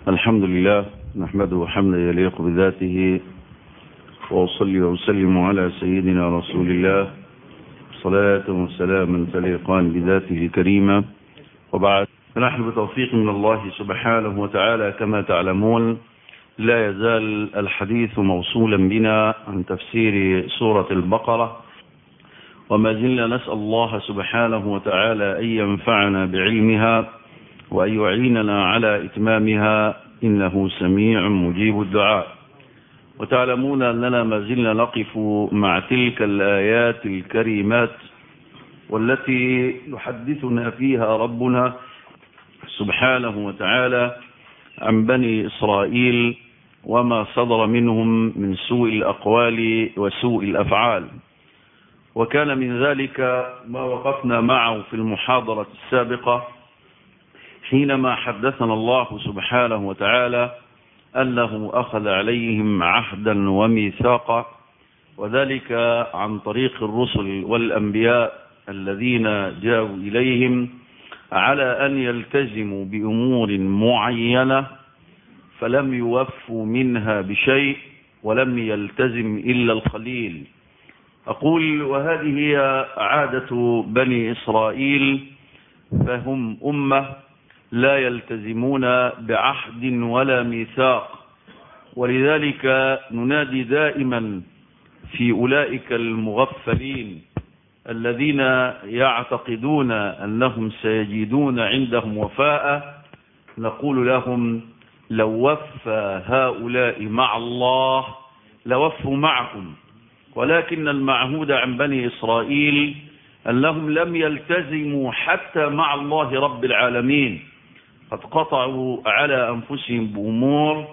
الحمد لله نحمده حمدا يليق بذاته وأصلي وأسلم على سيدنا رسول الله صلاة وسلاما تليقان بذاته الكريمة وبعد نحن بتوفيق من الله سبحانه وتعالى كما تعلمون لا يزال الحديث موصولا بنا عن تفسير سورة البقرة وما زلنا نسأل الله سبحانه وتعالى أن ينفعنا بعلمها وأن يعيننا على إتمامها إنه سميع مجيب الدعاء وتعلمون أننا ما زلنا نقف مع تلك الآيات الكريمات والتي يحدثنا فيها ربنا سبحانه وتعالى عن بني إسرائيل وما صدر منهم من سوء الأقوال وسوء الأفعال وكان من ذلك ما وقفنا معه في المحاضرة السابقة حينما حدثنا الله سبحانه وتعالى أنه أخذ عليهم عهدا وميثاقا وذلك عن طريق الرسل والأنبياء الذين جاءوا إليهم على أن يلتزموا بأمور معينة فلم يوفوا منها بشيء ولم يلتزم إلا القليل أقول وهذه هي عادة بني إسرائيل فهم أمة لا يلتزمون بعهد ولا ميثاق ولذلك ننادي دائما في أولئك المغفلين الذين يعتقدون أنهم سيجدون عندهم وفاء نقول لهم لو وفى هؤلاء مع الله لوفوا معهم ولكن المعهود عن بني إسرائيل أنهم لم يلتزموا حتى مع الله رب العالمين قد قطعوا على أنفسهم بأمور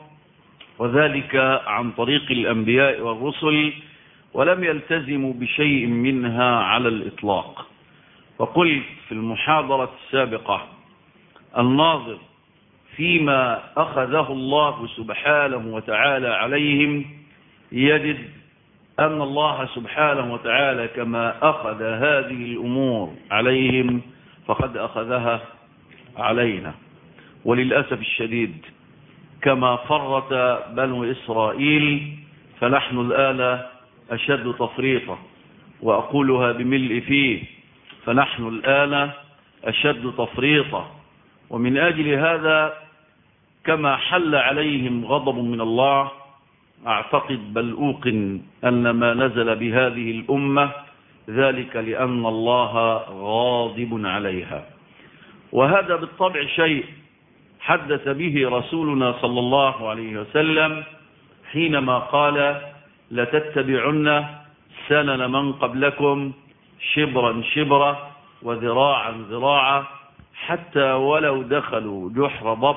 وذلك عن طريق الأنبياء والرسل ولم يلتزموا بشيء منها على الإطلاق وقلت في المحاضرة السابقة الناظر فيما أخذه الله سبحانه وتعالى عليهم يجد أن الله سبحانه وتعالى كما أخذ هذه الأمور عليهم فقد أخذها علينا وللأسف الشديد كما فرط بنو إسرائيل فنحن الآن أشد تفريطا وأقولها بملء فيه فنحن الآن أشد تفريطا ومن أجل هذا كما حل عليهم غضب من الله أعتقد بل أوقن أن ما نزل بهذه الأمة ذلك لأن الله غاضب عليها وهذا بالطبع شيء حدث به رسولنا صلى الله عليه وسلم حينما قال لتتبعن سنن من قبلكم شبرا شبرا وذراعا ذراعا حتى ولو دخلوا جحر ضب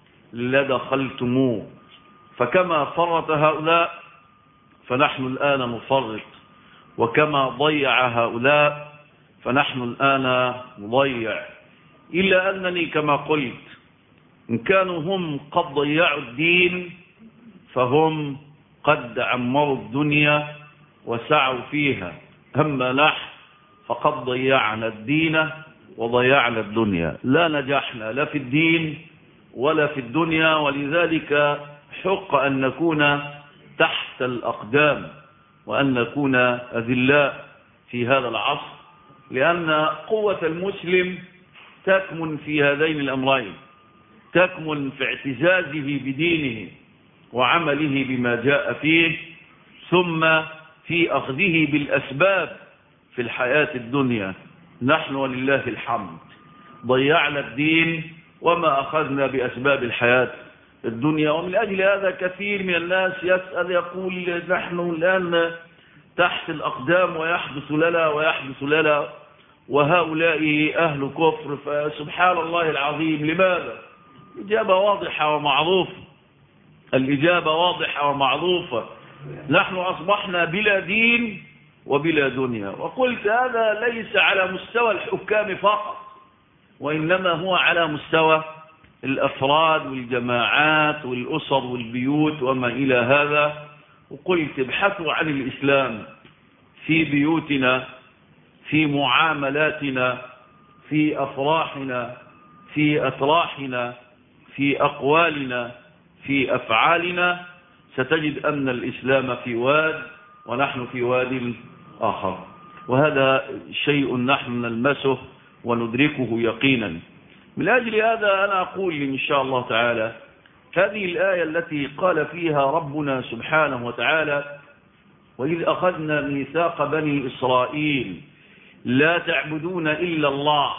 لدخلتموه فكما فرط هؤلاء فنحن الآن نفرط وكما ضيع هؤلاء فنحن الآن نضيع إلا أنني كما قلت إن كانوا هم قد ضيعوا الدين فهم قد عمروا الدنيا وسعوا فيها أما نحن فقد ضيعنا الدين وضيعنا الدنيا لا نجحنا لا في الدين ولا في الدنيا ولذلك حق أن نكون تحت الأقدام وأن نكون أذلاء في هذا العصر لأن قوة المسلم تكمن في هذين الأمرين تكمن في اعتزازه بدينه وعمله بما جاء فيه ثم في أخذه بالأسباب في الحياة الدنيا نحن ولله الحمد ضيعنا الدين وما أخذنا بأسباب الحياة الدنيا ومن أجل هذا كثير من الناس يسأل يقول نحن الآن تحت الأقدام ويحدث لنا ويحدث لنا وهؤلاء أهل كفر فسبحان الله العظيم لماذا إجابة واضحة ومعروفة الإجابة واضحة ومعروفة نحن أصبحنا بلا دين وبلا دنيا وقلت هذا ليس على مستوى الحكام فقط وإنما هو على مستوى الأفراد والجماعات والأسر والبيوت وما إلى هذا وقلت ابحثوا عن الإسلام في بيوتنا في معاملاتنا في أفراحنا في أتراحنا في أقوالنا في أفعالنا ستجد أن الإسلام في واد ونحن في واد آخر وهذا شيء نحن نلمسه وندركه يقينا من أجل هذا أنا أقول إن شاء الله تعالى هذه الآية التي قال فيها ربنا سبحانه وتعالى وإذ أخذنا ميثاق بني إسرائيل لا تعبدون إلا الله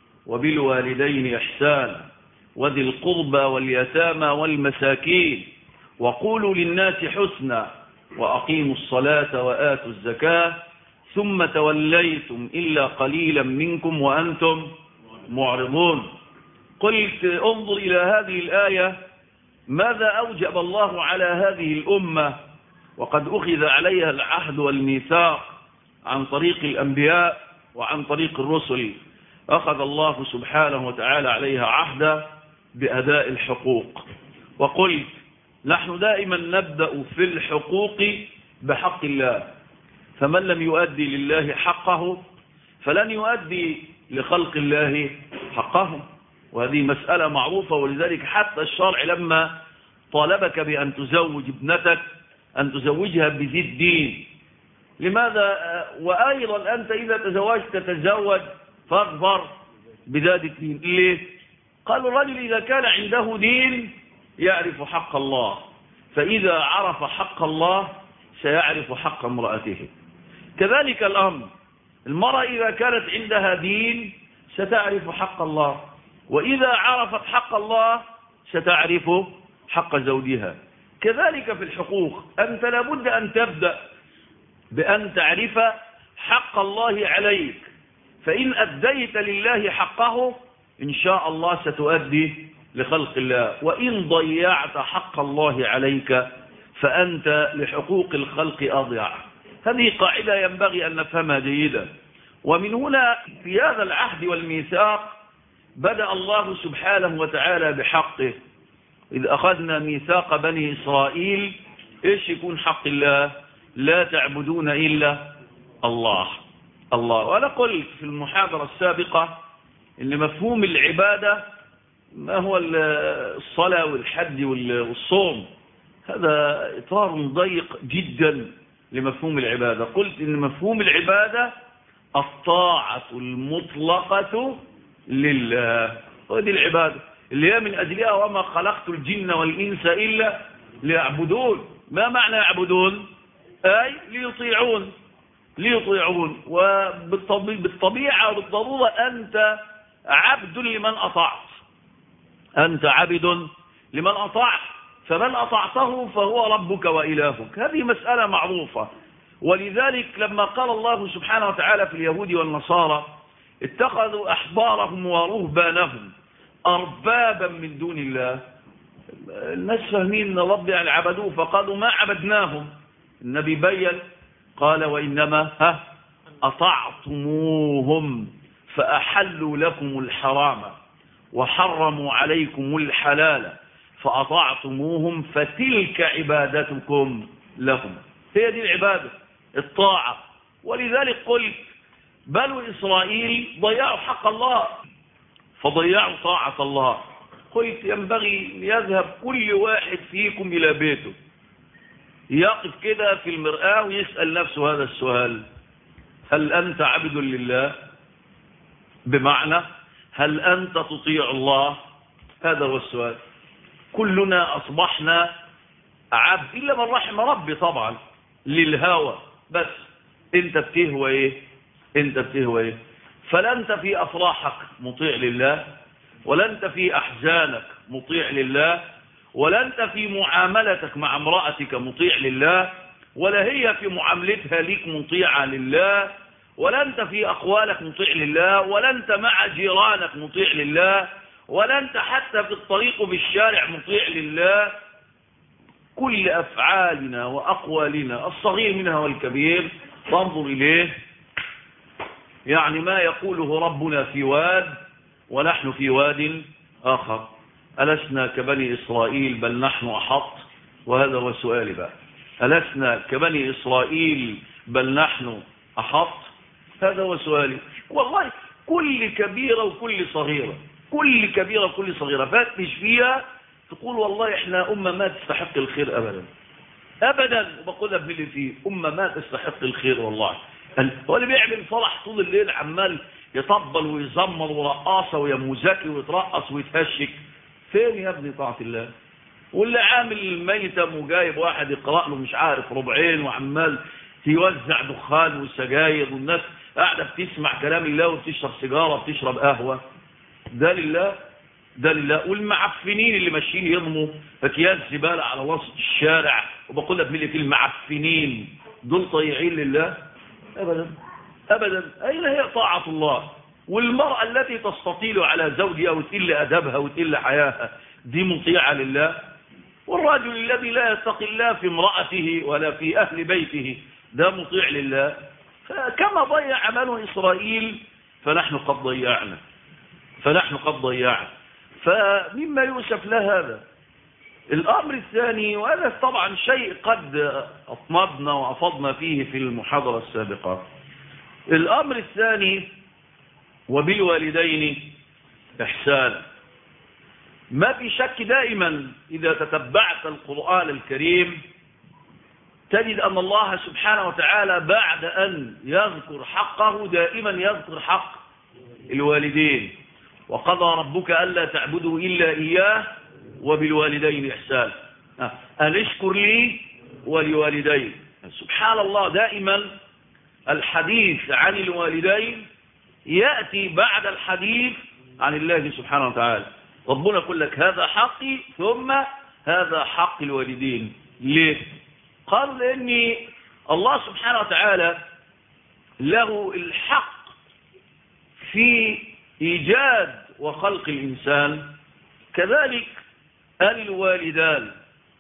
وبالوالدين إحسانا وذي القربى واليتامى والمساكين وقولوا للناس حسنا وأقيموا الصلاة وآتوا الزكاة ثم توليتم إلا قليلا منكم وأنتم معرضون قلت انظر إلى هذه الآية ماذا أوجب الله على هذه الأمة وقد أخذ عليها العهد والميثاق عن طريق الأنبياء وعن طريق الرسل أخذ الله سبحانه وتعالى عليها عهدا بأداء الحقوق وقلت نحن دائما نبدأ في الحقوق بحق الله فمن لم يؤدي لله حقه فلن يؤدي لخلق الله حقهم وهذه مسألة معروفة ولذلك حتى الشرع لما طالبك بأن تزوج ابنتك أن تزوجها بذي الدين لماذا وأيضا أنت إذا تزوجت تتزوج فاغفر بذات الدين ليه قال الرجل إذا كان عنده دين يعرف حق الله فإذا عرف حق الله سيعرف حق امرأته كذلك الأمر المرأة إذا كانت عندها دين ستعرف حق الله وإذا عرفت حق الله ستعرف حق زوجها كذلك في الحقوق أنت لابد أن تبدأ بأن تعرف حق الله عليك فإن أديت لله حقه إن شاء الله ستؤدي لخلق الله وإن ضيعت حق الله عليك فأنت لحقوق الخلق أضيع هذه قاعدة ينبغي أن نفهمها جيدا ومن هنا في هذا العهد والميثاق بدأ الله سبحانه وتعالى بحقه إذ أخذنا ميثاق بني إسرائيل إيش يكون حق الله لا تعبدون إلا الله الله وأنا قلت في المحاضرة السابقة إن مفهوم العبادة ما هو الصلاة والحج والصوم هذا إطار ضيق جدا لمفهوم العبادة قلت إن مفهوم العبادة الطاعة المطلقة لله وهذه العبادة اللي هي من أجلها وما خلقت الجن والإنس إلا ليعبدون ما معنى يعبدون أي ليطيعون ليطيعون وبالطبيعة وبالضرورة أنت عبد لمن أطعت أنت عبد لمن أطعت فمن أطعته فهو ربك وإلهك هذه مسألة معروفة ولذلك لما قال الله سبحانه وتعالى في اليهود والنصارى اتخذوا أحبارهم ورهبانهم أربابا من دون الله الناس فاهمين ان رب يعني عبدوه فقالوا ما عبدناهم النبي بين قال وإنما ها أطعتموهم فأحلوا لكم الحرام وحرموا عليكم الحلال فأطعتموهم فتلك عبادتكم لهم هي دي العبادة الطاعة ولذلك قلت بنو إسرائيل ضيعوا حق الله فضيعوا طاعة الله قلت ينبغي يذهب كل واحد فيكم إلى بيته يقف كده في المرآة ويسأل نفسه هذا السؤال هل أنت عبد لله بمعنى هل أنت تطيع الله هذا هو السؤال كلنا أصبحنا عبد إلا من رحم ربي طبعا للهوى بس انت بتهوى ايه انت بتهوى ايه فلا انت في افراحك مطيع لله ولا انت في احزانك مطيع لله ولا انت في معاملتك مع امرأتك مطيع لله ولا هي في معاملتها ليك مطيعة لله ولا انت في اقوالك مطيع لله ولا انت مع جيرانك مطيع لله ولا انت حتى في الطريق بالشارع مطيع لله كل افعالنا واقوالنا الصغير منها والكبير فانظر اليه يعني ما يقوله ربنا في واد ونحن في واد اخر ألسنا كبني إسرائيل بل نحن أحط وهذا هو السؤال بقى ألسنا كبني إسرائيل بل نحن أحط هذا هو سؤالي والله كل كبيرة وكل صغيرة كل كبيرة وكل صغيرة فتش فيها تقول والله احنا أمة ما تستحق الخير أبدا أبدا وبقولها باللي فيه أمة ما تستحق الخير والله هو اللي بيعمل فرح طول الليل عمال يطبل ويزمر ورقاصة ويموزكي ويترقص ويتهشك فين يا ابني طاعة الله واللي عامل الميتم وجايب واحد يقرأ له مش عارف ربعين وعمال يوزع دخان وسجاير والناس قاعدة بتسمع كلام الله وبتشرب سيجارة بتشرب قهوة ده لله ده لله والمعفنين اللي ماشيين يرموا اكياس زبالة على وسط الشارع وبقول لك ملي المعفنين دول طيعين لله ابدا ابدا اين هي طاعة الله والمرأة التي تستطيل على زوجها وتقل ادبها وتقل حياها دي مطيعة لله والرجل الذي لا يتقي الله في امرأته ولا في اهل بيته ده مطيع لله فكما ضيع بنو إسرائيل فنحن قد ضيعنا فنحن قد ضيعنا فمما يوسف له هذا الأمر الثاني وهذا طبعا شيء قد أطمدنا وأفضنا فيه في المحاضرة السابقة الأمر الثاني وبالوالدين إحسانا ما في شك دائما إذا تتبعت القرآن الكريم تجد أن الله سبحانه وتعالى بعد أن يذكر حقه دائما يذكر حق الوالدين وقضى ربك ألا تعبدوا إلا إياه وبالوالدين إحسان أن اشكر لي ولوالدين سبحان الله دائما الحديث عن الوالدين يأتي بعد الحديث عن الله سبحانه وتعالى ربنا يقول لك هذا حقي ثم هذا حق الوالدين ليه قال لأن الله سبحانه وتعالى له الحق في إيجاد وخلق الإنسان كذلك الوالدان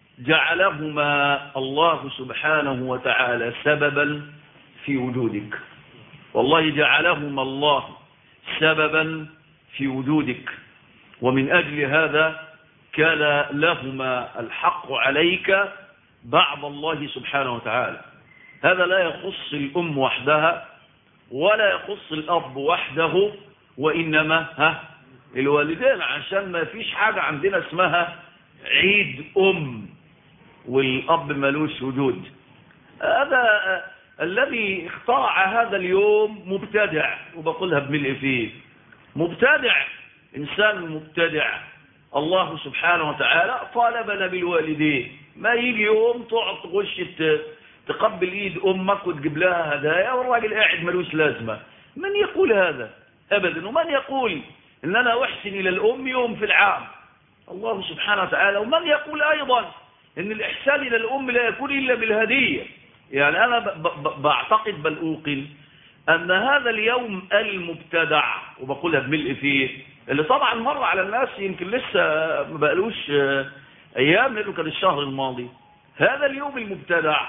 جعلهما الله سبحانه وتعالى سببا في وجودك والله جعلهما الله سببا في وجودك ومن أجل هذا كان لهما الحق عليك بعد الله سبحانه وتعالى هذا لا يخص الأم وحدها ولا يخص الأب وحده وإنما ها الوالدين عشان ما فيش حاجة عندنا اسمها عيد أم والأب ملوش وجود هذا الذي اخترع هذا اليوم مبتدع وبقولها بملء فيه مبتدع إنسان مبتدع الله سبحانه وتعالى طالبنا بالوالدين ما يجي يوم تقعد تخش تقبل ايد امك وتجيب لها هدايا والراجل قاعد ملوش لازمه من يقول هذا ابدا ومن يقول ان انا احسن الى الام يوم في العام الله سبحانه وتعالى ومن يقول ايضا ان الاحسان الى الام لا يكون الا بالهديه يعني انا بعتقد بل اوقن ان هذا اليوم المبتدع وبقولها بملء فيه اللي طبعا مر على الناس يمكن لسه ما بقالوش أيام لأنه كان الشهر الماضي هذا اليوم المبتدع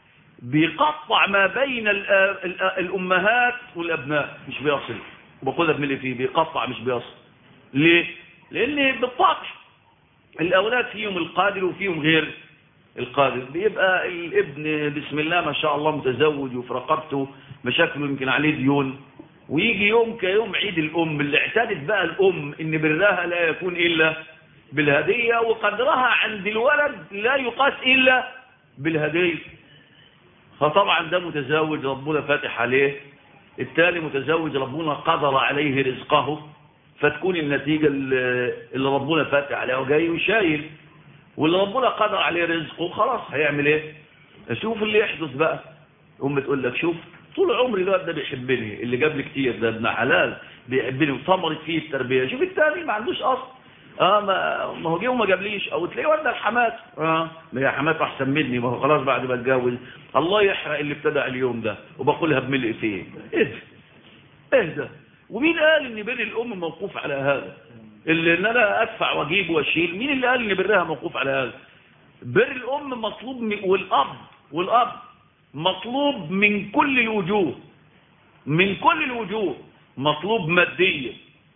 بيقطع ما بين الأمهات والأبناء مش بيصل وبقولها بملي فيه بيقطع مش بيصل ليه؟ لأن بالطبع الأولاد فيهم القادر وفيهم غير القادر بيبقى الابن بسم الله ما شاء الله متزوج وفي رقبته مشاكله يمكن عليه ديون ويجي يوم كيوم عيد الأم اللي اعتادت بقى الأم إن برها لا يكون إلا بالهدية وقدرها عند الولد لا يقاس إلا بالهدية فطبعا ده متزوج ربنا فاتح عليه التالي متزوج ربنا قدر عليه رزقه فتكون النتيجة اللي ربنا فاتح عليه وجاي وشايل واللي ربنا قدر عليه رزقه خلاص هيعمل ايه شوف اللي يحدث بقى أم تقول لك شوف طول عمري الواد ده بيحبني اللي جاب لي كتير ده ابن حلال بيحبني وثمرت فيه التربية شوف التاني ما عندوش أصل اه ما ما هو جه وما جابليش او تلاقيه ودى الحمات اه ما هي حمات احسن مني ما هو خلاص بعد ما اتجوز الله يحرق اللي ابتدع اليوم ده وبقولها بملء فيه ايه ايه ده ومين قال ان بر الام موقوف على هذا اللي ان انا ادفع واجيب واشيل مين اللي قال ان برها موقوف على هذا بر الام مطلوب من والاب والاب مطلوب من كل الوجوه من كل الوجوه مطلوب ماديا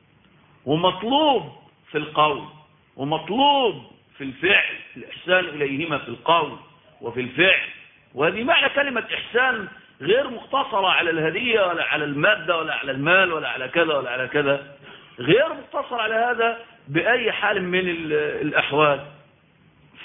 ومطلوب في القول ومطلوب في الفعل الإحسان إليهما في القول وفي الفعل وهذه معنى كلمة إحسان غير مقتصرة على الهدية ولا على المادة ولا على المال ولا على كذا ولا على كذا غير مقتصر على هذا بأي حال من الأحوال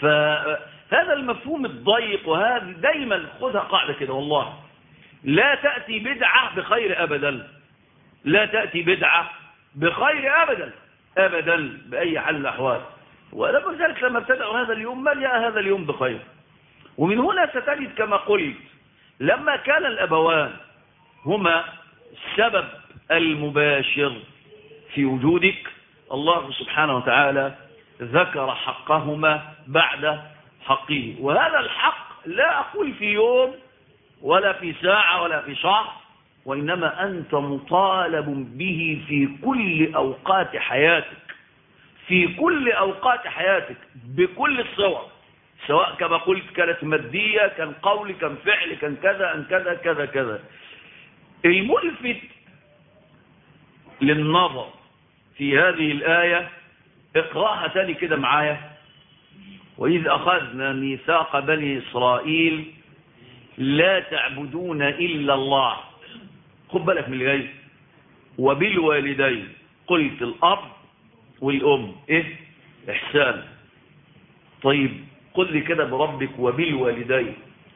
فهذا المفهوم الضيق وهذا دايما خذها قاعدة كده والله لا تأتي بدعة بخير أبدا لا تأتي بدعة بخير أبدا أبدا بأي حال الأحوال ولما ذلك لما ابتدأوا هذا اليوم ما جاء هذا اليوم بخير ومن هنا ستجد كما قلت لما كان الأبوان هما السبب المباشر في وجودك الله سبحانه وتعالى ذكر حقهما بعد حقه وهذا الحق لا أقول في يوم ولا في ساعة ولا في شهر وإنما أنت مطالب به في كل أوقات حياتك في كل أوقات حياتك بكل الصور سواء كما قلت كانت مادية كان قول كان فعل كان كذا كان كذا كذا كذا الملفت للنظر في هذه الآية اقرأها تاني كده معايا وإذ أخذنا ميثاق بني إسرائيل لا تعبدون إلا الله خد بالك من الجاي وبالوالدين قلت الأب والأم إيه إحسان طيب قل لي كده بربك وبالوالدين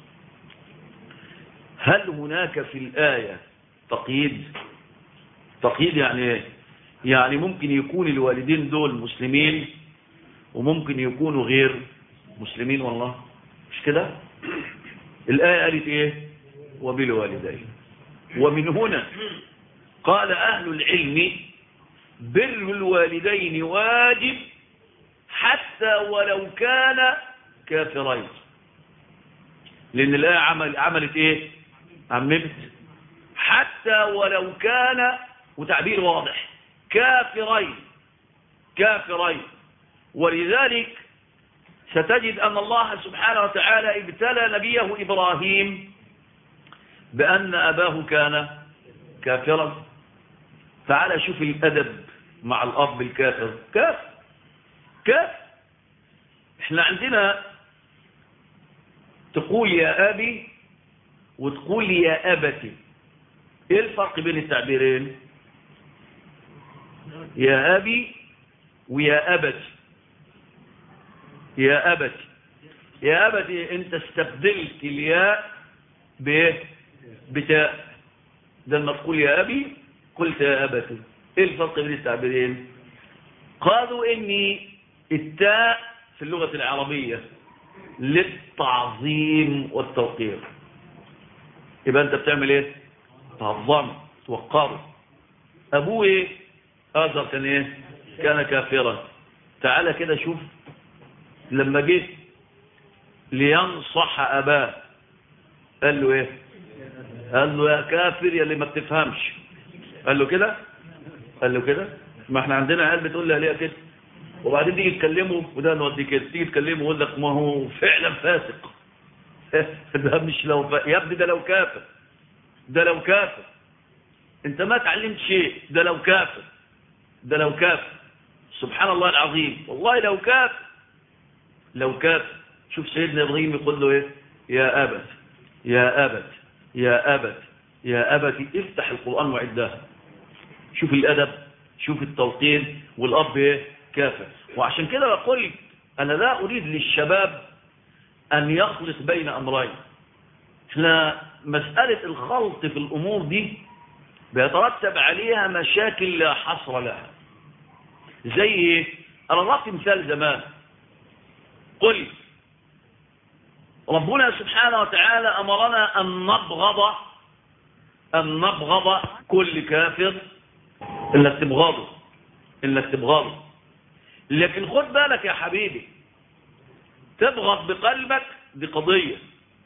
هل هناك في الآية تقييد تقييد يعني ايه يعني ممكن يكون الوالدين دول مسلمين وممكن يكونوا غير مسلمين والله مش كده الآية قالت ايه وبالوالدين ومن هنا قال أهل العلم بر الوالدين واجب حتى ولو كان كافرين لأن الآية عمل عملت ايه عممت حتى ولو كان وتعبير واضح كافرين كافرين ولذلك ستجد أن الله سبحانه وتعالى ابتلى نبيه إبراهيم بأن أباه كان كافرا تعال شوف الأدب مع الأب الكافر كاف كاف احنا عندنا تقول يا أبي وتقول يا أبتي ايه الفرق بين التعبيرين يا أبي ويا أبتي يا أبتي يا أبتي أنت استبدلت الياء بإيه بتاء ده لما تقول يا أبي قلت يا أبتي إيه الفرق بين التعبيرين قالوا إني التاء في اللغة العربية للتعظيم والتوقير يبقى أنت بتعمل إيه تعظم توقره أبوه إيه آذر كان إيه كان كافرا تعالى كده شوف لما جه لينصح أباه قال له إيه قال له يا كافر يا اللي ما بتفهمش قال له كده قال له كده ما احنا عندنا عيال بتقول لي عليها كده وبعدين تيجي تكلمه وده نودي كده تيجي تكلمه ويقول لك ما هو فعلا فاسق ده مش لو ف... يا ابني ده لو كافر ده لو كافر انت ما تعلمت شيء ده لو كافر ده لو كافر سبحان الله العظيم والله لو كافر لو كافر شوف سيدنا ابراهيم يقول له ايه يا ابت يا ابت يا ابت يا ابت افتح القران وعدها شوف الادب شوف التوقير والاب ايه كافر وعشان كده بقول انا لا اريد للشباب ان يخلط بين امرين احنا مساله الخلط في الامور دي بيترتب عليها مشاكل لا حصر لها زي ايه انا ضربت مثال زمان قل ربنا سبحانه وتعالى امرنا ان نبغض ان نبغض كل كافر انك تبغضه انك تبغضه لكن خد بالك يا حبيبي تبغض بقلبك دي قضية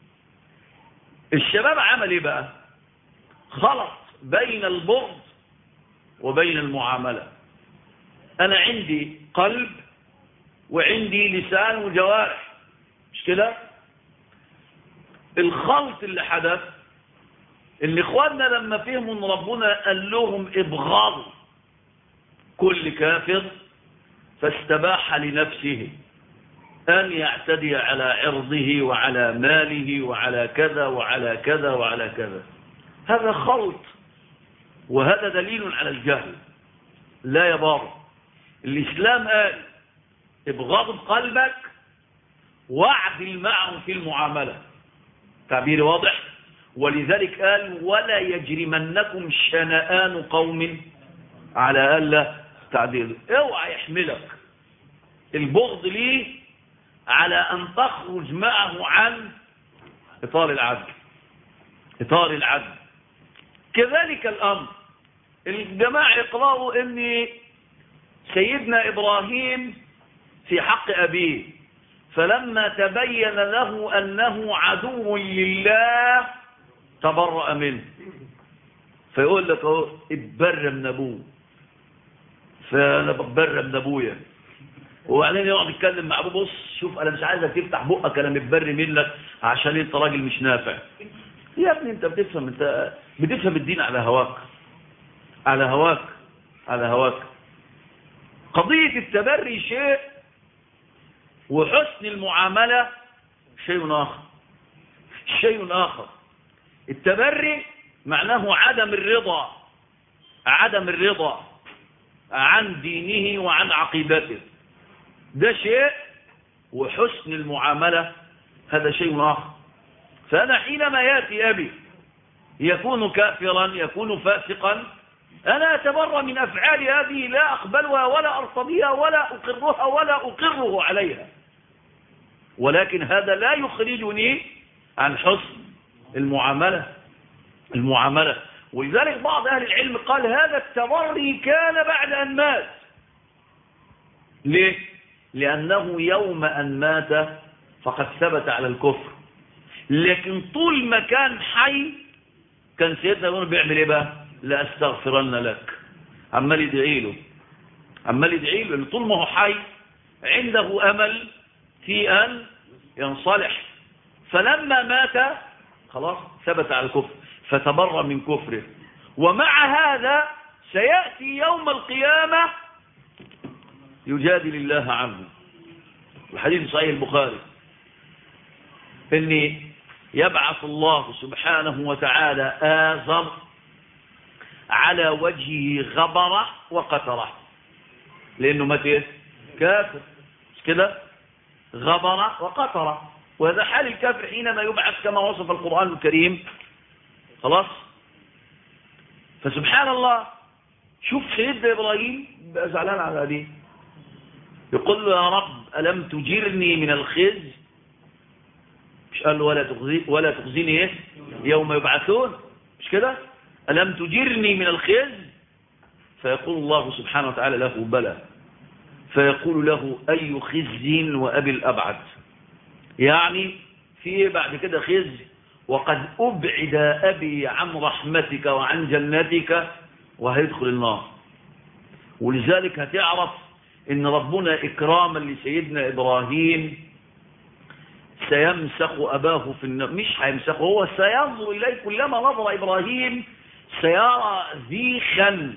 الشباب عمل ايه بقى خلط بين البغض وبين المعاملة انا عندي قلب وعندي لسان وجوارح مش كده الخلط اللي حدث ان اخواننا لما فهموا ان ربنا قال لهم ابغضوا كل كافر فاستباح لنفسه أن يعتدي على عرضه وعلى ماله وعلى كذا وعلى كذا وعلى كذا هذا خلط وهذا دليل على الجهل لا يضار الإسلام قال ابغض قلبك واعدل معهم في المعاملة تعبير واضح ولذلك قال ولا يجرمنكم شنآن قوم على ألا تعديل اوعى يحملك البغض ليه على أن تخرج معه عن إطار العدل إطار العدل كذلك الأمر الجماعة يقرأوا أن سيدنا إبراهيم في حق أبيه فلما تبين له أنه عدو لله تبرأ منه فيقول لك اهو اتبر من ابوه فانا بتبر من ابويا وبعدين يقعد يتكلم مع ابوه بص شوف انا مش عايزك تفتح بقك انا متبر منك عشان انت راجل مش نافع يا ابني انت بتفهم انت بتفهم الدين على هواك على هواك على هواك قضية التبري شيء وحسن المعاملة شيء آخر شيء آخر التبري معناه عدم الرضا عدم الرضا عن دينه وعن عقيدته ده شيء وحسن المعاملة هذا شيء آخر فأنا حينما يأتي أبي يكون كافرا يكون فاسقا أنا أتبرى من أفعال هذه لا أقبلها ولا أرتضيها ولا أقرها ولا أقره عليها ولكن هذا لا يخرجني عن حسن المعاملة المعاملة ولذلك بعض أهل العلم قال هذا التبري كان بعد أن مات ليه؟ لأنه يوم أن مات فقد ثبت على الكفر لكن طول ما كان حي كان سيدنا يقول بيعمل ايه بقى لأستغفرن لك عمال يدعي له عمال يدعي له طول ما هو حي عنده أمل في أن ينصلح فلما مات خلاص ثبت على الكفر فتبرى من كفره ومع هذا سيأتي يوم القيامة يجادل الله عنه الحديث صحيح البخاري إني يبعث الله سبحانه وتعالى آزر على وجهه غبرة وقترة لأنه متى كافر مش كده غبرة وقترة وهذا حال الكافر حينما يبعث كما وصف القرآن الكريم خلاص فسبحان الله شوف سيدنا إبراهيم بقى زعلان على أبيه يقول له يا رب ألم تجرني من الخزي مش قال له ولا تخزي ولا تخزيني ايه يوم يبعثون مش كده ألم تجرني من الخزي فيقول الله سبحانه وتعالى له بلى فيقول له أي خزي وأبي الأبعد يعني في بعد كده خزي وقد أبعد أبي عن رحمتك وعن جنتك وهيدخل النار ولذلك هتعرف ان ربنا إكراما لسيدنا إبراهيم سيمسخ أباه في النار مش هيمسخه هو سينظر إليه كلما نظر إبراهيم سيرى ذيخا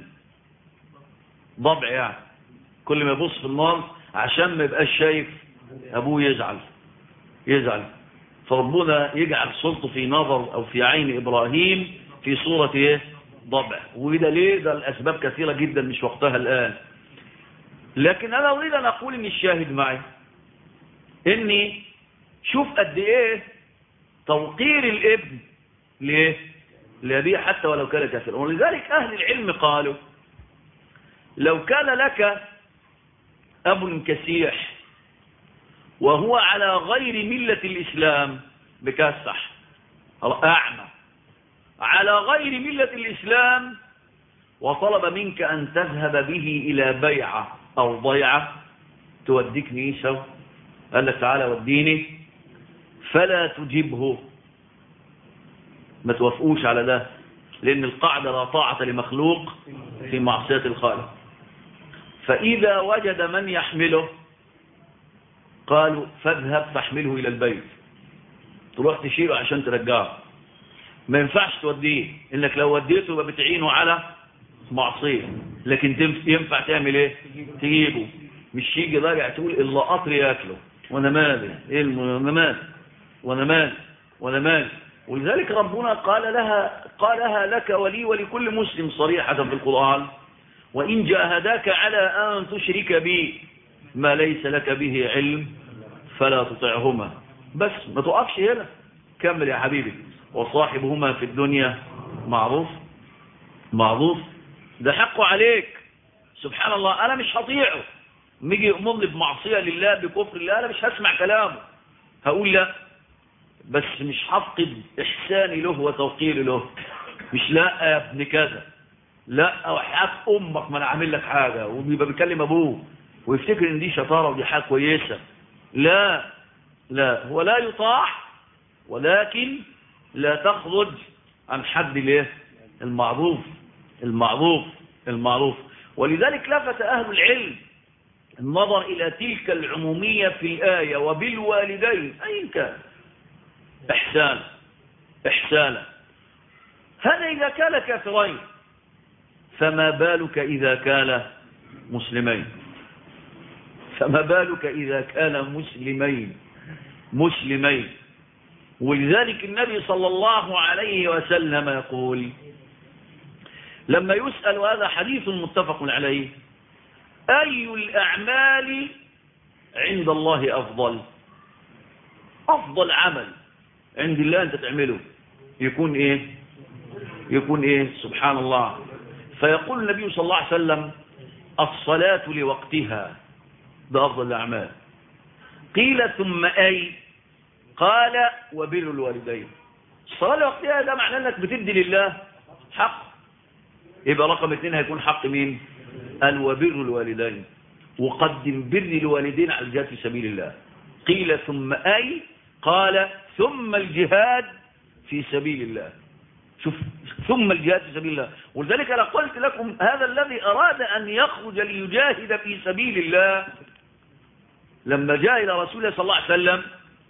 ضبع يعني كل ما يبص في النار عشان ما يبقاش شايف أبوه يزعل يزعل فربنا يجعل صورته في نظر أو في عين إبراهيم في صورة إيه؟ ضبع وده ليه ده الأسباب كثيرة جدا مش وقتها الآن لكن أنا أريد أن أقول إن الشاهد معي إني شوف قد إيه توقير الابن ليه لأبيه حتى ولو كان كافرا ولذلك أهل العلم قالوا لو كان لك أب كسيح وهو على غير ملة الإسلام بكاسح أعمى على غير ملة الإسلام وطلب منك أن تذهب به إلى بيعة أو ضيعة توديك نيسو قال لك تعالى وديني فلا تجبه ما توافقوش على ده لأن القاعدة لا طاعة لمخلوق في معصية الخالق فإذا وجد من يحمله قالوا فاذهب فاحمله إلى البيت تروح تشيله عشان ترجعه ما ينفعش توديه انك لو وديته يبقى بتعينه على معصيه لكن ينفع تعمل ايه تجيبه مش يجي راجع تقول الا قطر ياكله وانا مالي ايه انا مالي وانا مالي وانا مالي ولذلك ربنا قال لها قالها لك ولي ولكل مسلم صريحة في القرآن وإن جاهداك على أن تشرك بي ما ليس لك به علم فلا تطعهما بس ما تقفش هنا كمل يا حبيبي وصاحبهما في الدنيا معروف معروف ده حقه عليك سبحان الله انا مش هطيعه ميجي يأمرني بمعصية لله بكفر الله انا مش هسمع كلامه هقول لا بس مش هفقد احساني له وتوقيري له مش لا يا ابن كذا لا وحياة امك ما انا عامل لك حاجة وبيبقى بيكلم ابوه ويفتكر ان دي شطارة ودي حاجة كويسة لا لا هو لا يطاع ولكن لا تخرج عن حد الايه المعروف المعروف المعروف ولذلك لفت اهل العلم النظر الى تلك العمومية في الآية وبالوالدين ايا كان احسان احسانا هذا اذا كان كافرين فما بالك اذا كان مسلمين فما بالك إذا كان مسلمين مسلمين ولذلك النبي صلى الله عليه وسلم يقول لما يسأل هذا حديث متفق عليه أي الأعمال عند الله أفضل أفضل عمل عند الله أنت تعمله يكون إيه يكون إيه سبحان الله فيقول النبي صلى الله عليه وسلم الصلاة لوقتها ده أفضل الأعمال قيل ثم أي قال وبر الوالدين الصلاة لوقتها ده معناه أنك بتدي لله حق يبقى رقم اثنين هيكون حق مين قال وبر الوالدين وقدم بر الوالدين على الجهاد في سبيل الله قيل ثم أي قال ثم الجهاد في سبيل الله شوف ثم الجهاد في سبيل الله ولذلك أنا قلت لكم هذا الذي أراد أن يخرج ليجاهد في سبيل الله لما جاء إلى رسول الله صلى الله عليه وسلم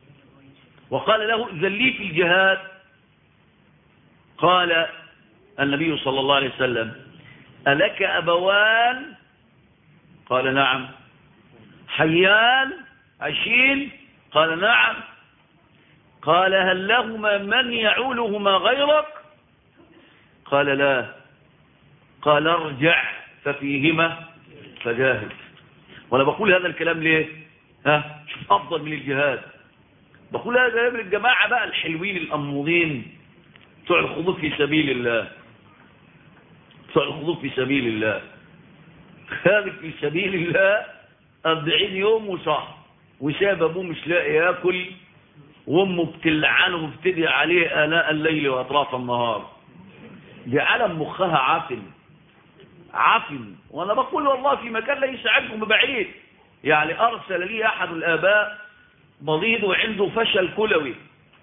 وقال له إذن لي في الجهاد قال النبي صلى الله عليه وسلم ألك أبوان قال نعم حيان عشين قال نعم قال هل لهما من يعولهما غيرك قال لا قال ارجع ففيهما فجاهد وانا بقول هذا الكلام ليه ها شوف افضل من الجهاد بقول هذا الكلام للجماعه بقى الحلوين الامورين بتوع الخضوع في سبيل الله بتوع الخضوع في سبيل الله خارج في سبيل الله 40 يوم وشهر وساب ابوه مش لاقي ياكل وامه بتلعنه وبتدعي عليه اناء الليل واطراف النهار دي علم مخها عافن عافن وانا بقول والله في مكان ليس عنكم ببعيد يعني ارسل لي احد الاباء مريض وعنده فشل كلوي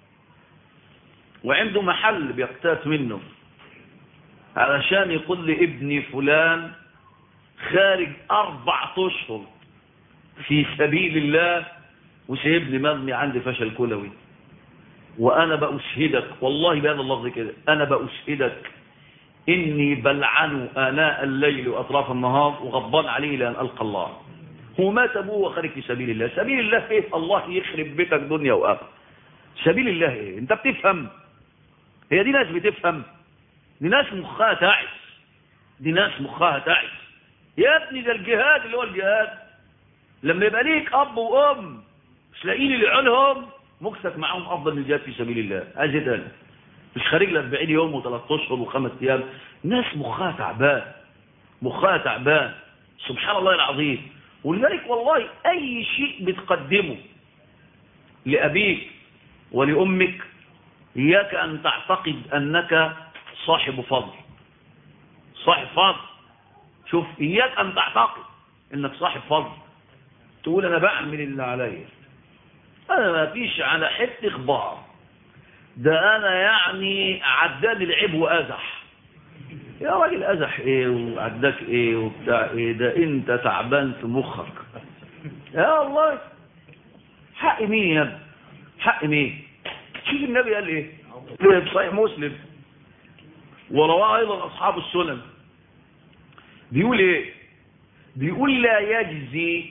وعنده محل بيقتات منه علشان يقول لي ابني فلان خارج اربع اشهر في سبيل الله وسيبني مرمي عندي فشل كلوي وانا بأشهدك والله بهذا اللفظ كده انا بأشهدك اني بلعن اناء الليل واطراف النهار وغضبان عليه لان القى الله هو مات ابوه وخارج في سبيل الله سبيل الله ايه الله يخرب بيتك دنيا واخره سبيل الله ايه انت بتفهم هي دي ناس بتفهم دي ناس مخها تعس دي ناس مخها تعس يا ابني ده الجهاد اللي هو الجهاد لما يبقى ليك اب وام مش لاقيين اللي يعولهم مكسك معاهم افضل من الجهاد في سبيل الله عايز تاني مش خارج ل 40 يوم وثلاث اشهر وخمس ايام ناس مخها تعبان مخها تعبان سبحان الله العظيم ولذلك والله اي شيء بتقدمه لابيك ولامك اياك ان تعتقد انك صاحب فضل صاحب فضل شوف اياك ان تعتقد انك صاحب فضل تقول انا بعمل اللي عليا انا ما فيش على حته اخبار ده انا يعني عداني العيب وازح يا راجل ازح ايه وعداك ايه وبتاع ايه ده انت تعبان في مخك يا الله حق مين يا ابني حق مين شوف النبي قال ايه في صحيح مسلم ورواه ايضا اصحاب السنن بيقول ايه بيقول لا يجزي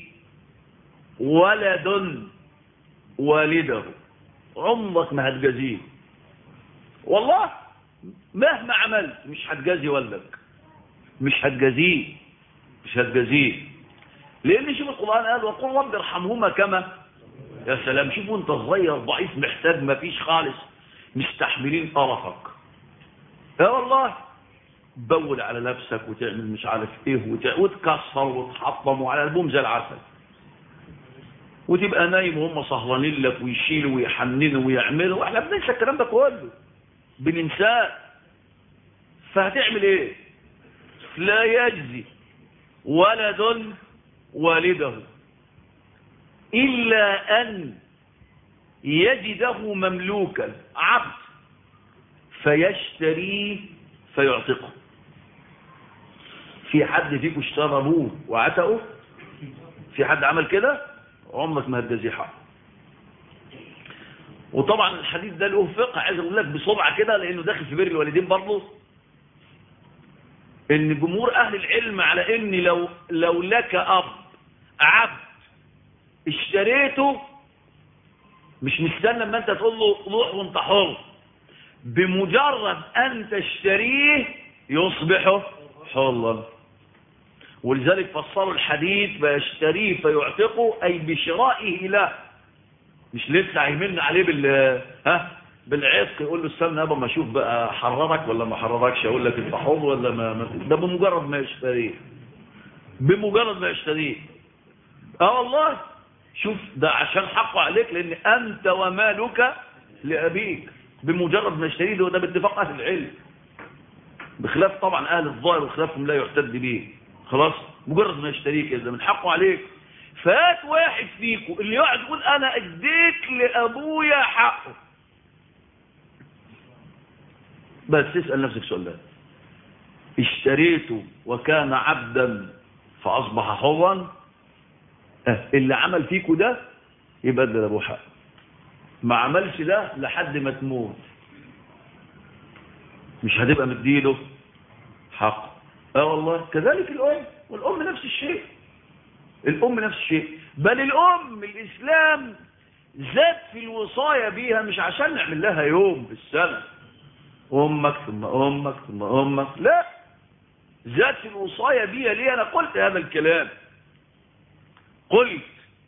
ولد والده عمرك ما هتجازيه والله مهما عملت مش هتجازي ولدك مش هتجازيه مش هتجازيه لان شوف القران قال وقل رب ارحمهما كما يا سلام شوفوا انت صغير ضعيف محتاج ما فيش خالص مستحملين قرفك يا والله تبول على نفسك وتعمل مش عارف ايه وت... وتكسر وتحطم وعلى قلبهم زي العسل وتبقى نايم وهم سهرانين لك ويشيلوا ويحننوا ويعملوا واحنا بننسى الكلام ده كله بننساه فهتعمل ايه لا يجزي ولد والده إلا أن يجده مملوكا عبد فيشتريه فيعتقه في حد فيكم اشترى ابوه وعتقه في حد عمل كده عمرك ما هتجازيه حق وطبعا الحديث ده له فقه عايز اقول لك بسرعه كده لانه داخل في بر الوالدين برضه ان جمهور اهل العلم على ان لو لو لك اب عبد اشتريته مش مستنى لما انت تقول له روح وانت حر بمجرد ان تشتريه يصبح حرا ولذلك فسروا الحديث فيشتريه فيعتقه اي بشرائه له مش لسه هيمن عليه بال ها بالعتق يقول له استنى يابا ما اشوف بقى حررك ولا ما حرركش اقول لك انت حر ولا ما, ما ده بمجرد ما يشتريه بمجرد ما يشتريه اه والله شوف ده عشان حقه عليك لان انت ومالك لابيك بمجرد ما يشتريه ده, ده باتفاق اهل العلم بخلاف طبعا اهل الظاهر وخلافهم لا يعتد به خلاص مجرد ما يشتريه كده من حقه عليك فات واحد فيكم اللي يقعد يقول انا اديت لابويا حقه بس اسال نفسك سؤال ده اشتريته وكان عبدا فاصبح حرا اللي عمل فيكم ده يبقى ده ابوه حق ما عملش ده لحد ما تموت مش هتبقى مديله حق اه والله كذلك الام والام نفس الشيء الام نفس الشيء بل الام الاسلام زاد في الوصاية بيها مش عشان نعمل لها يوم في السنة امك ثم امك ثم امك لا زاد في الوصاية بيها ليه انا قلت هذا الكلام قلت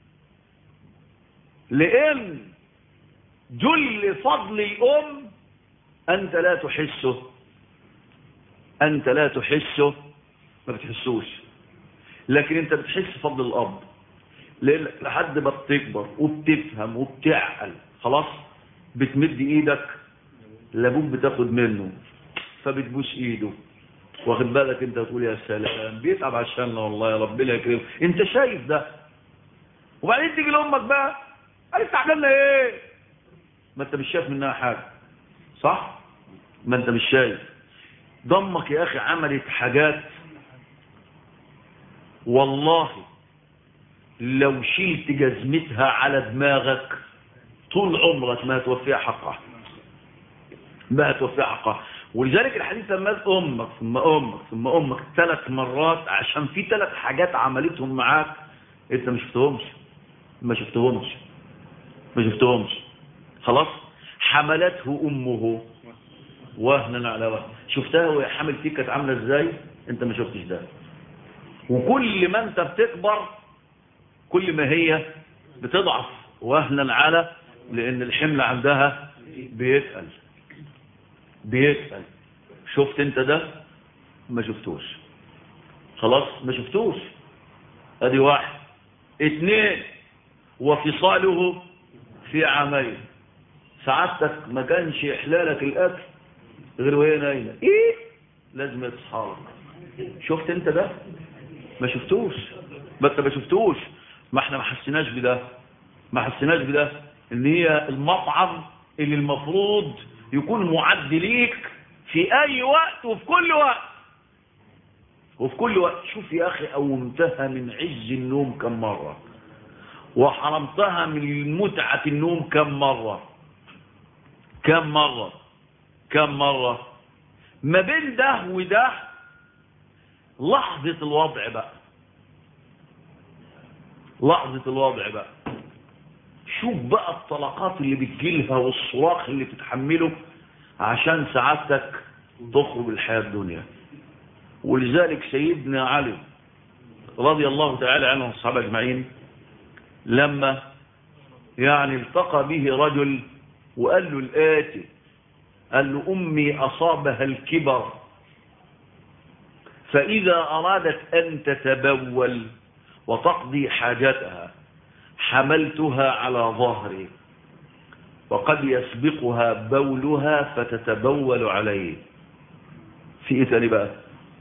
لان جل فضل الام انت لا تحسه انت لا تحسه ما بتحسوش لكن انت بتحس فضل الاب لان لحد ما بتكبر وبتفهم وبتعقل خلاص بتمد ايدك لابوك بتاخد منه فبتبوس ايده واخد بالك انت تقول يا سلام بيتعب عشاننا والله يا ربنا يكرمه انت شايف ده وبعدين تيجي لامك بقى قالت تعملنا ايه ما انت مش شايف منها حاجه صح ما انت مش شايف ضمك يا اخي عملت حاجات والله لو شلت جزمتها على دماغك طول عمرك ما هتوفيها حقها ما هتوفيها حقها ولذلك الحديث لما قال امك ثم امك ثم امك ثلاث مرات عشان في ثلاث حاجات عملتهم معاك انت ما شفتهمش ما شفتهمش ما شفتهمش خلاص حملته امه وهنا على وهن شفتها وهي حامل فيك كانت عامله ازاي انت ما شفتش ده وكل ما انت بتكبر كل ما هي بتضعف وهنا على لان الحمل عندها بيتقل بيتقل شفت انت ده ما شفتوش خلاص ما شفتوش ادي واحد اتنين وفصاله في عامين سعادتك ما كانش احلالك الاكل غير وهي نايمه ايه لازم يتصحى شفت انت ده ما شفتوش ما انت ما شفتوش ما احنا ما حسيناش بده ما حسيناش بده ان هي المطعم اللي المفروض يكون معد ليك في اي وقت وفي كل وقت وفي كل وقت شوف يا اخي قومتها من عز النوم كم مرة وحرمتها من متعة النوم كم مرة كم مرة كم مرة ما بين ده وده لحظة الوضع بقى لحظة الوضع بقى شوف بقى الطلقات اللي بتجيلها والصراخ اللي بتتحمله عشان سعادتك تخرج الحياة الدنيا ولذلك سيدنا علي رضي الله تعالى عنه والصحابة اجمعين لما يعني التقى به رجل وقال له الآتي قال له أمي أصابها الكبر فإذا أرادت أن تتبول وتقضي حاجتها حملتها على ظهري وقد يسبقها بولها فتتبول عليه في إيه تاني بقى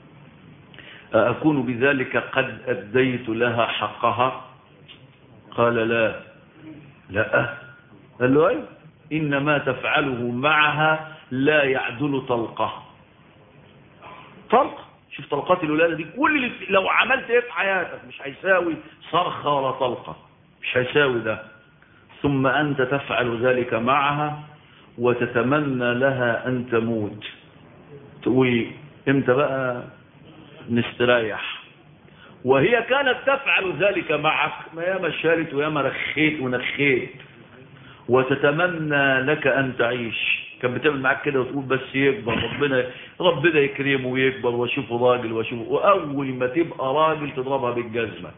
أكون بذلك قد أديت لها حقها قال لا لا قال له أي إنما تفعله معها لا يعدل طلقة طلقة شوف طلقات الولادة دي كل اللي لو عملت ايه في حياتك مش هيساوي صرخة ولا طلقة مش هيساوي ده ثم أنت تفعل ذلك معها وتتمنى لها أن تموت تقول امتى بقى نستريح وهي كانت تفعل ذلك معك ما ياما شالت وياما رخيت ونخيت وتتمنى لك أن تعيش كان بتعمل معاك كده وتقول بس يكبر ربنا ربنا يكرمه ويكبر واشوفه راجل واشوفه واول ما تبقى راجل تضربها بالجزمه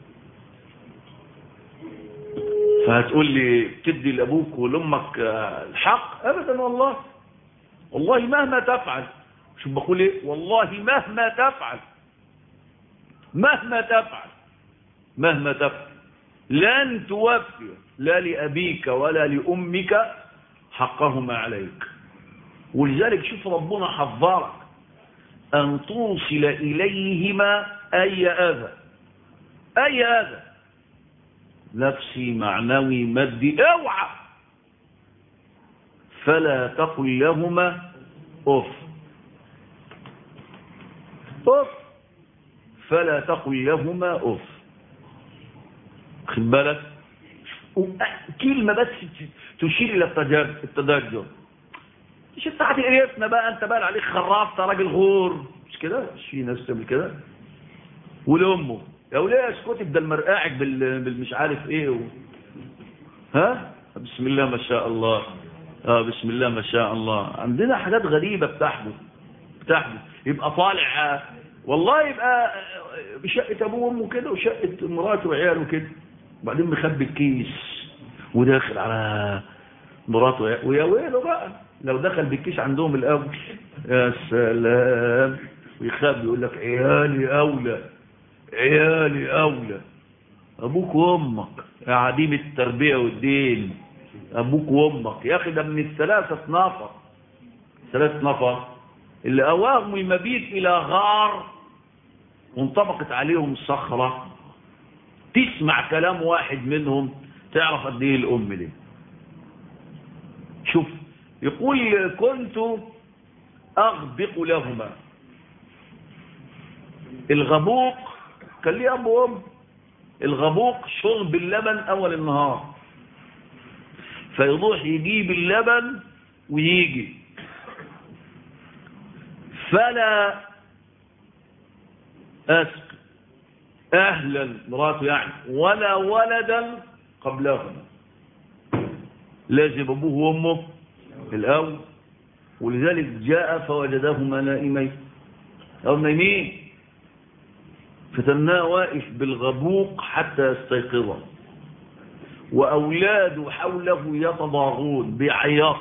فهتقول لي تدي لابوك ولامك الحق ابدا والله والله مهما تفعل شوف بقول ايه والله مهما تفعل مهما تفعل مهما تفعل لن توفي لا لأبيك ولا لأمك حقهما عليك ولذلك شوف ربنا حذرك أن توصل إليهما أي أذى أي أذى نفسي معنوي مادي اوعى فلا تقل لهما أف أف فلا تقل لهما أف خد بالك كلمة بس تشير إلى التدجر مش انت هتقرفنا بقى انت بقى عليك خراف راجل غور مش كده مش في ناس تعمل كده ولامه يا وليه اسكتي بدل مرقعك بال... بالمش عارف ايه و... ها بسم الله ما شاء الله اه بسم الله ما شاء الله عندنا حاجات غريبة بتحدث بتحدث يبقى طالع والله يبقى بشقة ابوه وامه كده وشقة مراته وعياله كده وبعدين مخبي الكيس وداخل على مراته ويا ويله بقى لو دخل بالكيس عندهم الاول يا سلام ويخبي يقول لك عيالي اولى عيالي اولى ابوك وامك يا عديم التربيه والدين ابوك وامك يا اخي ده من الثلاثه نفر ثلاث نفر اللي اواهم المبيت الى غار وانطبقت عليهم صخره تسمع كلام واحد منهم تعرف قد ايه الام دي شوف يقول كنت اغبق لهما الغبوق كان ليه اب وام الغبوق شرب اللبن اول النهار فيروح يجيب اللبن ويجي فلا اسق اهلا مراته يعني ولا ولدا قبلهما لازم ابوه وامه الاول ولذلك جاء فوجدهما نائمين او نايمين فتناه واقف بالغبوق حتى يستيقظا واولاده حوله يتضاغون بيعيط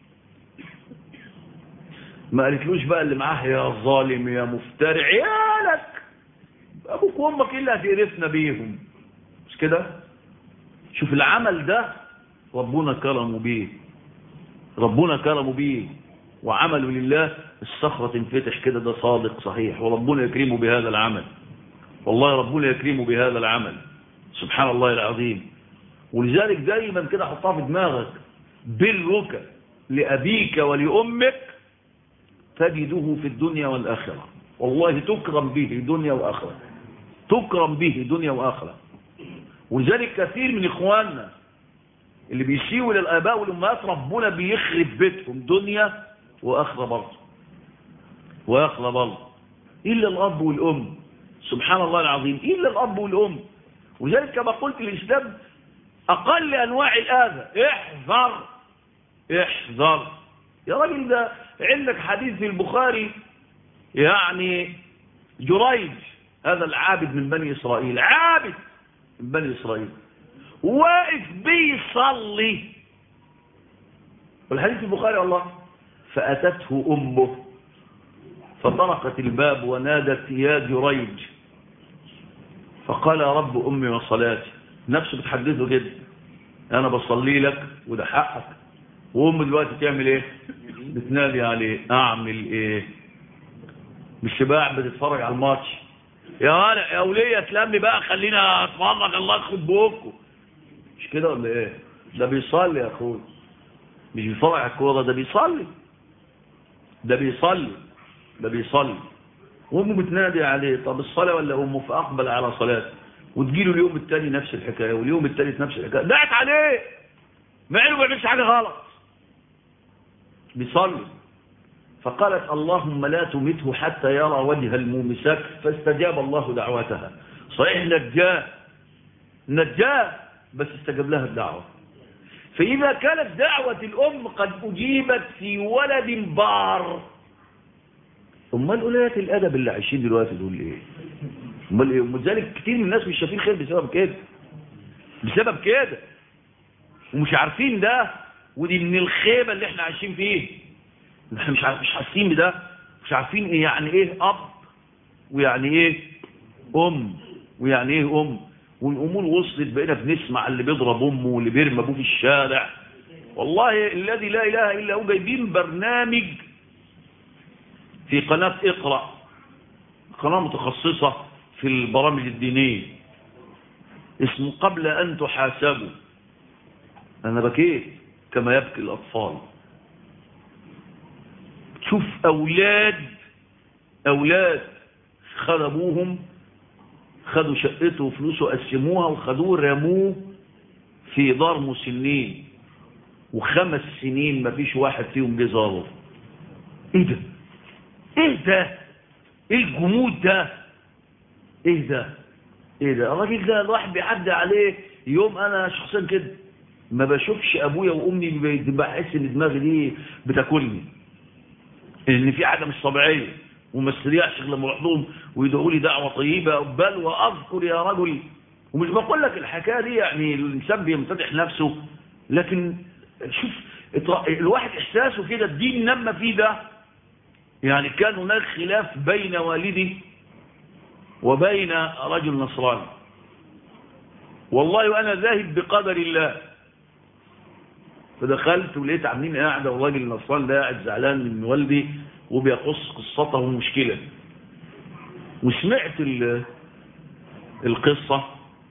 ما قالتلوش بقى اللي معاه يا ظالم يا مفترع عيالك ابوك وامك ايه اللي هتقرفنا بيهم مش كده شوف العمل ده ربنا كرمه بيه ربنا كرمه بيه وعمله لله الصخرة تنفتح كده ده صادق صحيح وربنا يكرمه بهذا العمل والله ربنا يكرمه بهذا العمل سبحان الله العظيم ولذلك دايما كده حطها في دماغك برك لأبيك ولأمك تجده في الدنيا والآخرة والله تكرم به دنيا وآخرة تكرم به دنيا وآخرة ولذلك كثير من إخواننا اللي بيسيوا للآباء والأمهات ربنا بيخرب بيتهم دنيا وآخرة برضه وآخرة برضه إلا الأب والأم سبحان الله العظيم إلا الأب والأم ولذلك كما قلت الإسلام أقل أنواع الآذى احذر احذر يا راجل ده عندك حديث في البخاري يعني جريج هذا العابد من بني إسرائيل عابد من بني إسرائيل واقف بيصلي والحديث في البخاري والله فأتته أمه فطرقت الباب ونادت يا جريج فقال يا رب أمي وصلاتي نفسه بتحدثه كده أنا بصلي لك وده حقك وأم دلوقتي تعمل إيه بتنادي عليه أعمل إيه مش بقى بتتفرج على الماتش يا ولا يا وليه تلمي بقى خلينا اتفرج الله يخد بوكو مش كده ولا ايه ده بيصلي يا اخوي مش بيتفرج على الكوره ده بيصلي ده بيصلي ده بيصلي وامه بتنادي عليه طب الصلاه ولا امه فاقبل على صلاته وتجيله اليوم الثاني نفس الحكايه واليوم الثالث نفس الحكايه دعت عليه مع انه ما بيعملش حاجه غلط بيصلي فقالت اللهم لا تمته حتى يرى وجه المومسات فاستجاب الله دعوتها صحيح نجاه نجاه بس استجاب لها الدعوة فإذا كانت دعوة الأم قد أجيبت في ولد بار أمال قليات الأدب اللي عايشين دلوقتي دول إيه أمال إيه ولذلك كتير من الناس مش شايفين خير بسبب كده بسبب كده ومش عارفين ده ودي من الخيبة اللي احنا عايشين فيه احنا مش مش حاسين بده مش عارفين ايه يعني ايه اب ويعني ايه ام ويعني ايه ام والامور وصلت بقينا بنسمع اللي بيضرب امه واللي بيرمي ابوه في الشارع والله الذي لا اله الا هو جايبين برنامج في قناه اقرا قناه متخصصه في البرامج الدينيه اسمه قبل ان تحاسبوا انا بكيت كما يبكي الاطفال شوف أولاد أولاد خد أبوهم خدوا شقته وفلوسه قسموها وخدوه رموه في دار مسنين وخمس سنين ما فيش واحد فيهم جه زاره ايه ده ايه ده ايه الجمود ده ايه ده ايه ده الراجل ده الواحد بيعدي عليه يوم انا شخصيا كده ما بشوفش ابويا وامي بحس ان دماغي دي بتاكلني ان في حاجه مش طبيعيه وما استريحش لما اروح لهم ويدعوا لي دعوه طيبه بل واذكر يا رجل ومش بقول لك الحكايه دي يعني الانسان بيمتدح نفسه لكن شوف الواحد احساسه كده الدين نما فيه ده يعني كان هناك خلاف بين والدي وبين رجل نصراني والله وانا ذاهب بقدر الله فدخلت ولقيت عاملين قاعده والراجل النصراني ده قاعد زعلان من والدي وبيقص قصته ومشكله وسمعت القصه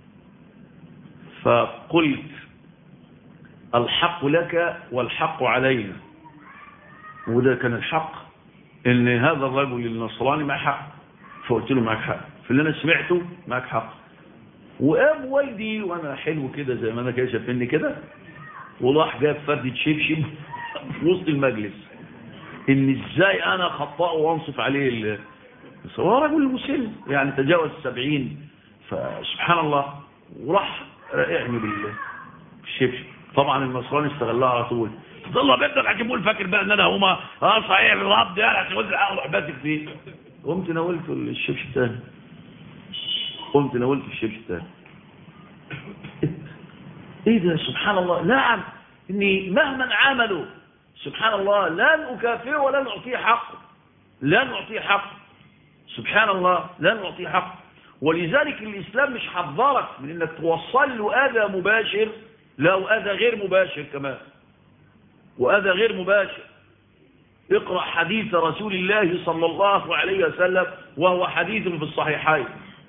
فقلت الحق لك والحق علينا وده كان الحق ان هذا الرجل النصراني معه حق فقلت له معك حق في اللي انا سمعته معك حق وقام والدي وانا حلو كده زي ما انا كده شايفني كده وراح جاب فردة شبشب في وسط المجلس ان ازاي انا خطأه وانصف عليه ال... بس هو رجل مسلم يعني تجاوز السبعين فسبحان الله وراح رائعني بالشبشب طبعا النصراني استغلها على طول تطلع بنتك هتقول فاكر بقى ان انا هما اه صحيح الرب ده عشان قلت اروح باتك فيه قمت ناولت الشبشب تاني قمت ناولت الشبشب تاني ايه ده سبحان الله نعم اني مهما عملوا سبحان الله لن اكافئه ولن اعطيه حقه لن اعطيه حقه سبحان الله لن اعطيه حقه ولذلك الاسلام مش حذرك من انك توصل له اذى مباشر لا واذى غير مباشر كمان واذى غير مباشر اقرا حديث رسول الله صلى الله عليه وسلم وهو حديث في الصحيحين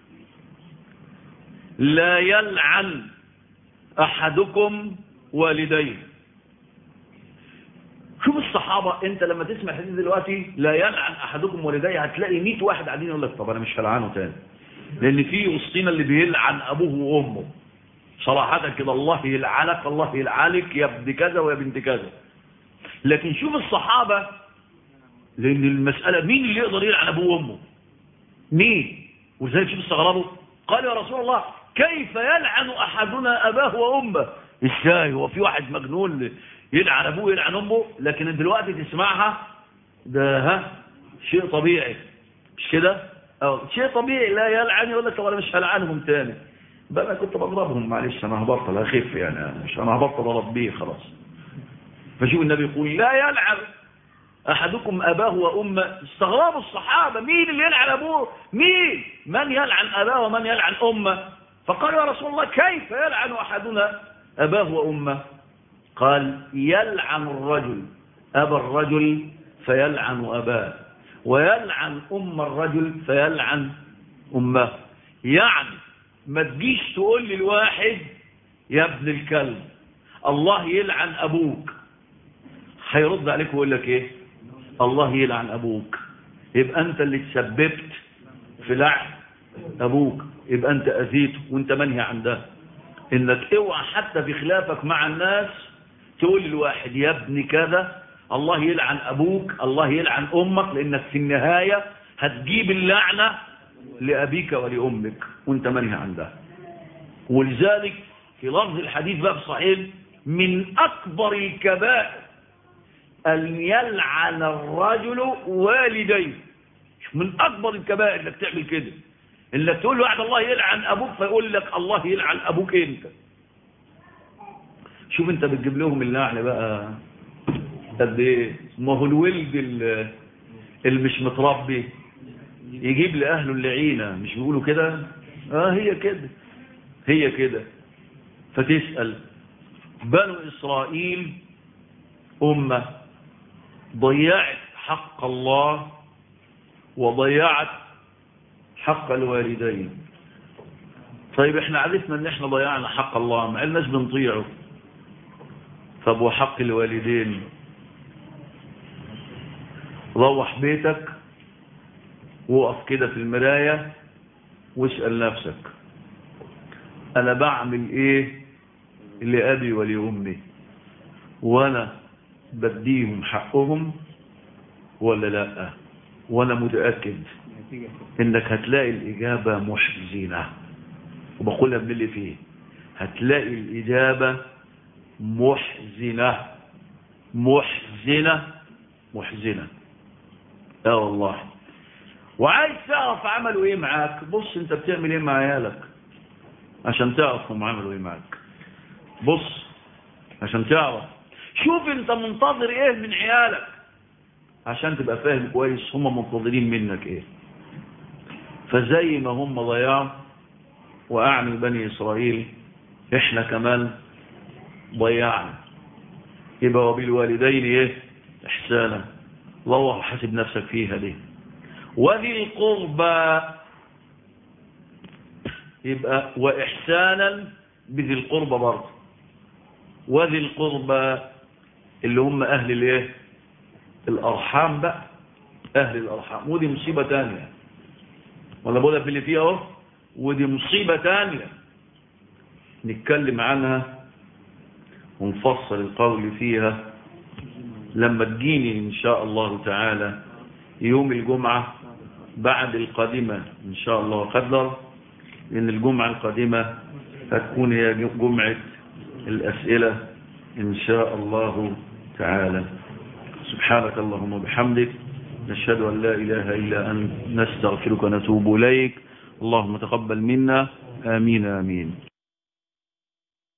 لا يلعن احدكم والديه شوف الصحابة انت لما تسمع الحديث دلوقتي لا يلعن احدكم والديه هتلاقي 100 واحد قاعدين يقول لك طب انا مش هلعنه تاني لان في وسطينا اللي بيلعن ابوه وامه صراحة كده الله يلعنك الله يلعنك يا ابن كذا ويا بنت كذا لكن شوف الصحابة لان المسألة مين اللي يقدر يلعن ابوه وامه مين ولذلك شوف استغربوا قال يا رسول الله كيف يلعن احدنا اباه وامه ازاي هو في واحد مجنون يلعن ابوه يلعن امه لكن دلوقتي تسمعها ده ها شيء طبيعي مش كده اه شيء طبيعي لا يلعن يقول لك طب انا مش هلعنهم تاني بقى انا كنت بضربهم معلش انا هبطل اخف يعني مش انا هبطل اربيه خلاص فشوف النبي يقول لا يلعن احدكم اباه وامه استغربوا الصحابه مين اللي يلعن ابوه مين من يلعن اباه ومن يلعن امه فقال يا رسول الله كيف يلعن احدنا اباه وامه قال يلعن الرجل ابا الرجل فيلعن اباه ويلعن ام الرجل فيلعن امه يعني ما تجيش تقول للواحد يا ابن الكلب الله يلعن ابوك هيرد عليك ويقول لك ايه الله يلعن ابوك يبقى انت اللي تسببت في لعن ابوك يبقى انت اذيته وانت منهي عن ده انك اوعى حتى في خلافك مع الناس تقول للواحد يا ابن كذا الله يلعن ابوك الله يلعن امك لانك في النهايه هتجيب اللعنه لابيك ولامك وانت منهي عن ده ولذلك في لفظ الحديث بقى صحيح من اكبر الكبائر أن يلعن الرجل والديه من أكبر الكبائر إنك تعمل كده إنك تقول له واحد الله يلعن أبوك فيقول لك الله يلعن أبوك أنت شوف أنت بتجيب لهم اللعن بقى قد إيه ما هو الولد اللي مش متربي يجيب لأهله اللعينة مش بيقولوا كده آه هي كده هي كده فتسأل بنو إسرائيل أمة ضيعت حق الله وضيعت حق الوالدين طيب احنا عرفنا ان احنا ضيعنا حق الله ما قلناش بنطيعه طب وحق الوالدين روح بيتك وقف كده في المراية واسأل نفسك انا بعمل ايه لأبي ولأمي وانا بديهم حقهم ولا لا وانا متأكد انك هتلاقي الاجابة محزنة وبقولها من اللي فيه هتلاقي الاجابة محزنة محزنة محزنة اه والله وعايز تعرف عملوا ايه معاك بص انت بتعمل ايه مع عيالك عشان تعرف هم عملوا ايه معاك بص عشان تعرف شوف انت منتظر ايه من عيالك عشان تبقى فاهم كويس هم منتظرين منك ايه فزي ما هم ضيعوا واعني بني اسرائيل احنا كمان ضيعنا يبقى وبالوالدين ايه احسانا الله حاسب نفسك فيها دي وذي القربى يبقى واحسانا بذي القربى برضه وذي القربى اللي هم اهل الايه الارحام بقى اهل الارحام ودي مصيبه ثانيه ولا بقولها في اللي فيها اهو ودي مصيبه ثانيه نتكلم عنها ونفصل القول فيها لما تجيني ان شاء الله تعالى يوم الجمعه بعد القادمه ان شاء الله قدر لان الجمعه القادمه هتكون هي جمعه الاسئله ان شاء الله تعالى سبحانك اللهم وبحمدك نشهد أن لا إله إلا أنت نستغفرك ونتوب إليك اللهم تقبل منا آمين آمين